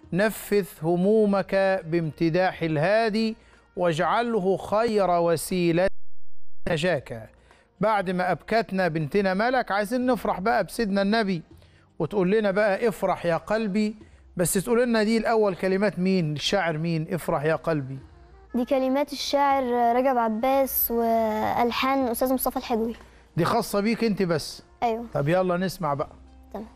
نفذ همومك بامتداح الهادي واجعله خير وسيلة نجاك بعد ما أبكتنا بنتنا ملك عايزين نفرح بقى بسيدنا النبي وتقول لنا بقى افرح يا قلبي بس تقول لنا دي الأول كلمات مين الشاعر مين افرح يا قلبي دي كلمات الشاعر رجب عباس والحان استاذ مصطفى الحجوي دي خاصة بيك انت بس ايوه طب يلا نسمع بقى تمام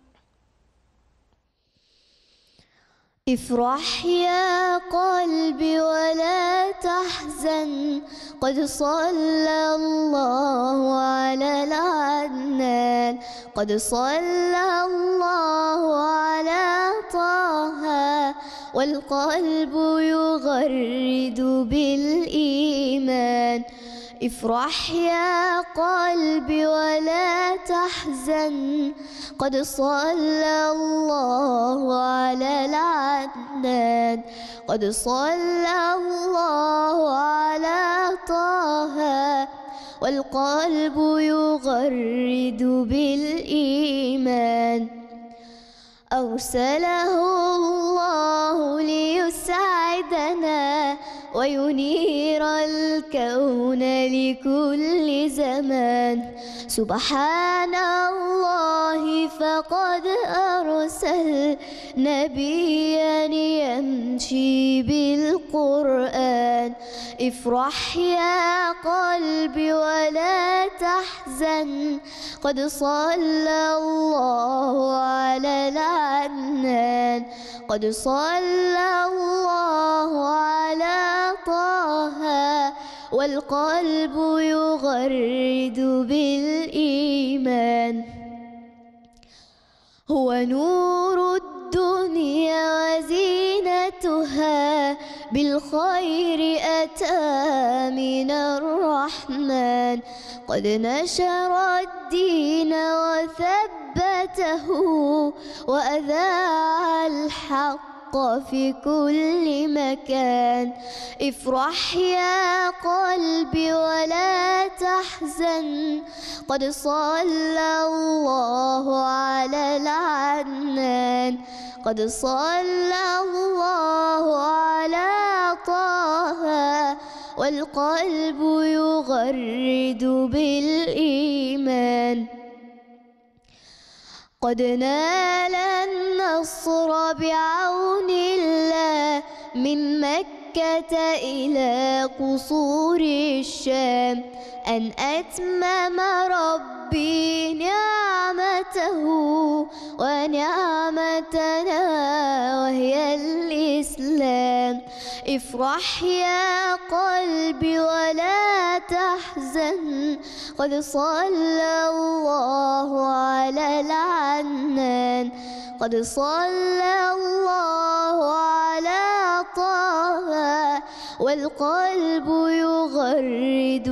افرح يا قلبي ولا تحزن قد صلى الله على العدنان قد صلى الله على طه والقلب يغرد بالإيمان افرح يا قلبي ولا تحزن قد صلى الله على العدنان قد صلى الله على طه والقلب يغرد بالإيمان أرسله الله ليسعدنا وينير الكون لكل زمان سبحان الله فقد أرسل نبيا يمشي بالقرآن افرح يا قلبي ولا تحزن قد صلى الله على العدنان قد صلى الله على طه والقلب يغرد بالإيمان هو نور الدنيا وزينتها بالخير أتى من الرحمن قد نشر الدين وثبته وأذاع الحق في كل مكان افرح يا قلبي ولا تحزن قد صلى الله على العدنان قد صلى الله على طه والقلب يغرد بالإيمان قد نال النصر بعون الله من مكة إلى قصور الشام أن أتمم ربي نعمته ونعمتنا وهي الإسلام افرح يا قلبي ولا تحزن قد صلى الله على العنان قد صلى الله على طه والقلب يغرد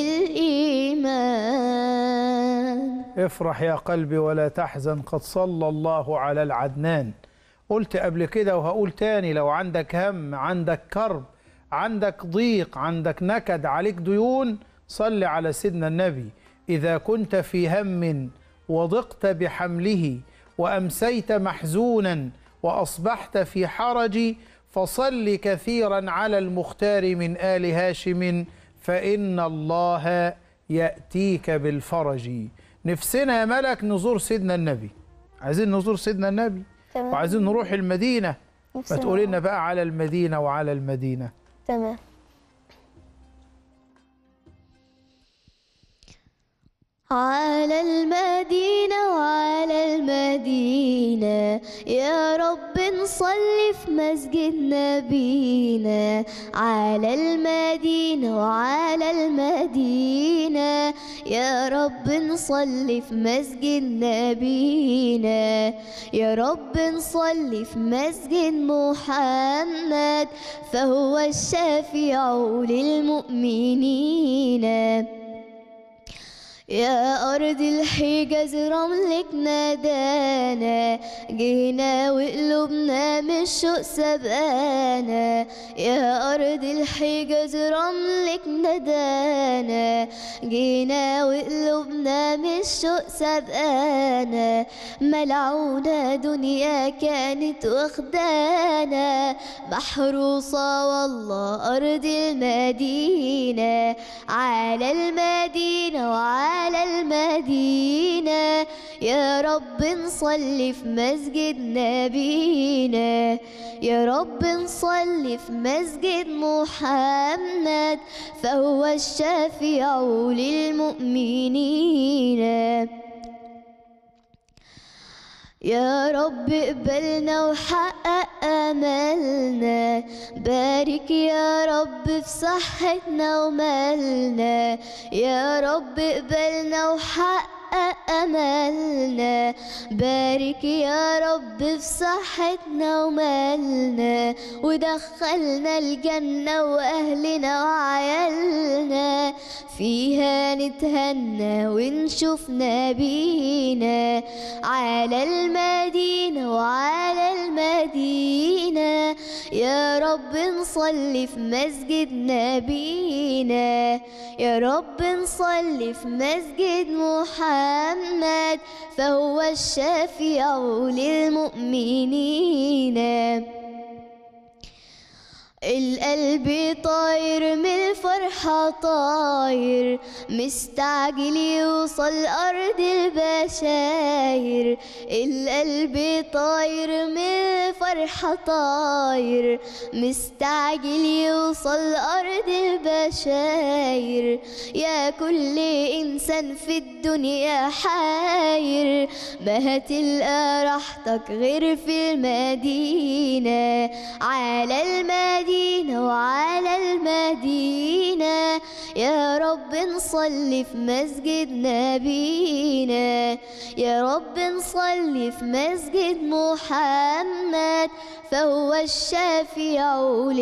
بالإيمان افرح يا قلبي ولا تحزن قد صلى الله على العدنان قلت قبل كده وهقول تاني لو عندك هم عندك كرب عندك ضيق عندك نكد عليك ديون صل على سيدنا النبي إذا كنت في هم وضقت بحمله وأمسيت محزونا وأصبحت في حرج فصل كثيرا على المختار من آل هاشم فإن الله يأتيك بالفرج نفسنا يا ملك نزور سيدنا النبي عايزين نزور سيدنا النبي تمام وعايزين نروح المدينة ما نفسنا تقولي لنا بقى على المدينة وعلى المدينة تمام على المدينة وعلى المدينة يا رب نصلي في مسجد نبينا على المدينة وعلى المدينة يا رب نصلي في مسجد نبينا يا رب نصلي في مسجد محمد فهو الشافع للمؤمنين يا أرض الحجاز رملك نادانا جينا وقلوبنا من الشوق سبقانا يا أرض الحجاز رملك نادانا جينا وقلوبنا من الشوق سبقانا ملعونة دنيا كانت واخدانا محروسة والله أرض المدينة على المدينة وعلى المدينة يا رب نصلي في مسجد نبينا يا رب نصلي في مسجد محمد فهو الشفيع للمؤمنين يا رب اقبلنا وحقق املنا بارك يا رب في صحتنا ومالنا يا رب اقبلنا وحقق أملنا بارك يا رب في صحتنا ومالنا ودخلنا الجنة وأهلنا وعيالنا فيها نتهنى ونشوف نبينا على المدينة وعلى المدينة يا رب نصلي في مسجد نبينا يا رب نصلي في مسجد محمد فهو الشفيع للمؤمنين القلب طاير من الفرحة طاير مستعجل يوصل أرض البشاير القلب طاير من الفرحة طاير مستعجل يوصل أرض البشاير يا كل إنسان في الدنيا حاير ما هتلقى راحتك غير في المدينة على المدينة وعلى المدينة يا رب نصلي في مسجد نبينا يا رب نصلي في مسجد محمد فهو الشافع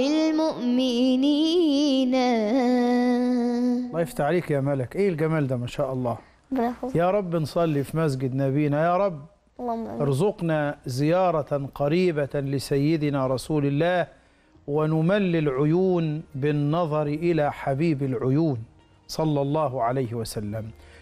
للمؤمنين الله يفتح عليك يا ملك ايه الجمال ده ما شاء الله ربنا يحفظك. يا رب نصلي في مسجد نبينا يا رب اللهم آمين. ارزقنا زيارة قريبة لسيدنا رسول الله ونمل العيون بالنظر إلى حبيب العيون صلى الله عليه وسلم